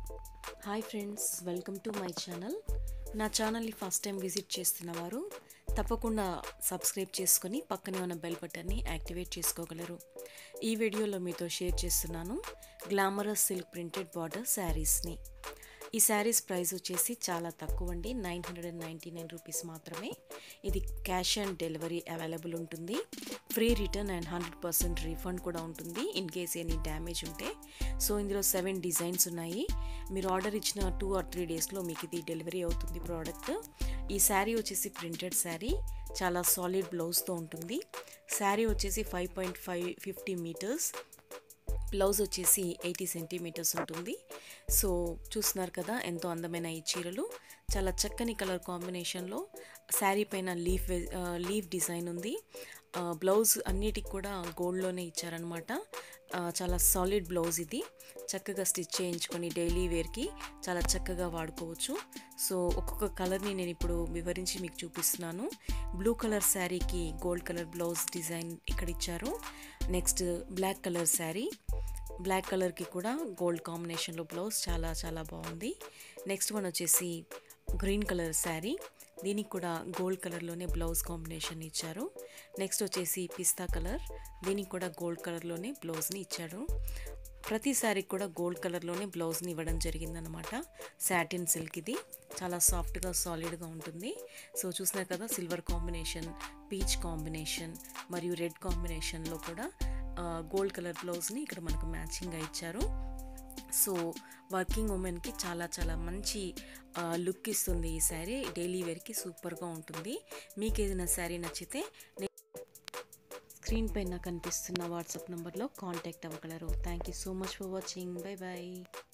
hi friends welcome to my channel నా ఛానల్ని first time visit చేస్తున్న వారు తప్పకుండా సబ్స్క్రైబ్ చేసుకొని పక్కనే ఉన్న బెల్ బటన్ని యాక్టివేట్ చేసుకోగలరు ఈ వీడియోలో మీతో షేర్ చేస్తున్నాను గ్లామరస్ సిల్క్ ప్రింటెడ్ బార్డర్ శారీస్ని ఈ శారీస్ ప్రైస్ వచ్చేసి చాలా తక్కువ అండి nine hundred and ninety nine rupees మాత్రమే ఇది క్యాష్ ఆన్ డెలివరీ అవైలబుల్ ఉంటుంది free return and hundred percent refund కూడా ఉంటుంది ఇన్ కేస్ ఎనీ డ్యామేజ్ ఉంటే సో ఇందులో సెవెన్ డిజైన్స్ ఉన్నాయి మీరు ఆర్డర్ ఇచ్చిన టూ ఆర్ త్రీ డేస్లో మీకు ఇది డెలివరీ అవుతుంది ప్రోడక్ట్ ఈ శారీ వచ్చేసి ప్రింటెడ్ శారీ చాలా సాలిడ్ బ్లౌజ్తో ఉంటుంది శారీ వచ్చేసి five point five fifty metres blouse వచ్చేసి ఎయిటీ సెంటీమీటర్స్ ఉంటుంది సో చూస్తున్నారు కదా ఎంతో అందమైన ఈ చీరలు చాలా చక్కని కలర్ కాంబినేషన్లో శారీ పైన లీఫ్ లీఫ్ డిజైన్ ఉంది బ్లౌజ్ అన్నిటికి కూడా గోల్డ్లోనే ఇచ్చారనమాట చాలా సాలిడ్ బ్లౌజ్ ఇది చక్కగా స్టిచ్ చేయించుకొని డైలీ వేర్కి చాలా చక్కగా వాడుకోవచ్చు సో ఒక్కొక్క కలర్ని నేను ఇప్పుడు వివరించి మీకు చూపిస్తున్నాను బ్లూ కలర్ శారీకి గోల్డ్ కలర్ బ్లౌజ్ డిజైన్ ఇక్కడ ఇచ్చారు next black colour saree black కలర్కి కూడా గోల్డ్ కాంబినేషన్లో బ్లౌజ్ చాలా చాలా బాగుంది నెక్స్ట్ వన్ వచ్చేసి గ్రీన్ కలర్ శారీ దీనికి కూడా గోల్డ్ కలర్లోనే బ్లౌజ్ కాంబినేషన్ ఇచ్చారు నెక్స్ట్ వచ్చేసి పిస్తా కలర్ దీనికి కూడా గోల్డ్ కలర్లోనే బ్లౌజ్ని ఇచ్చారు ప్రతి శారీకి కూడా గోల్డ్ కలర్లోనే బ్లౌజ్ని ఇవ్వడం జరిగిందనమాట శాటిన్ సిల్క్ ఇది చాలా సాఫ్ట్గా సాలిడ్గా ఉంటుంది సో చూసినారు కదా సిల్వర్ కాంబినేషన్ పీచ్ కాంబినేషన్ మరియు రెడ్ కాంబినేషన్లో కూడా గోల్డ్ కలర్ బ్లౌజ్ని ఇక్కడ మనకు మ్యాచింగ్గా ఇచ్చారు సో వర్కింగ్ ఉమెన్కి చాలా చాలా మంచి లుక్ ఇస్తుంది ఈ శారీ డైలీ వేర్కి సూపర్గా ఉంటుంది మీకు ఏదైనా శారీ నచ్చితే స్క్రీన్ పైన కనిపిస్తున్న వాట్సాప్ నెంబర్లో కాంటాక్ట్ అవ్వగలరు thank you so much for watching bye bye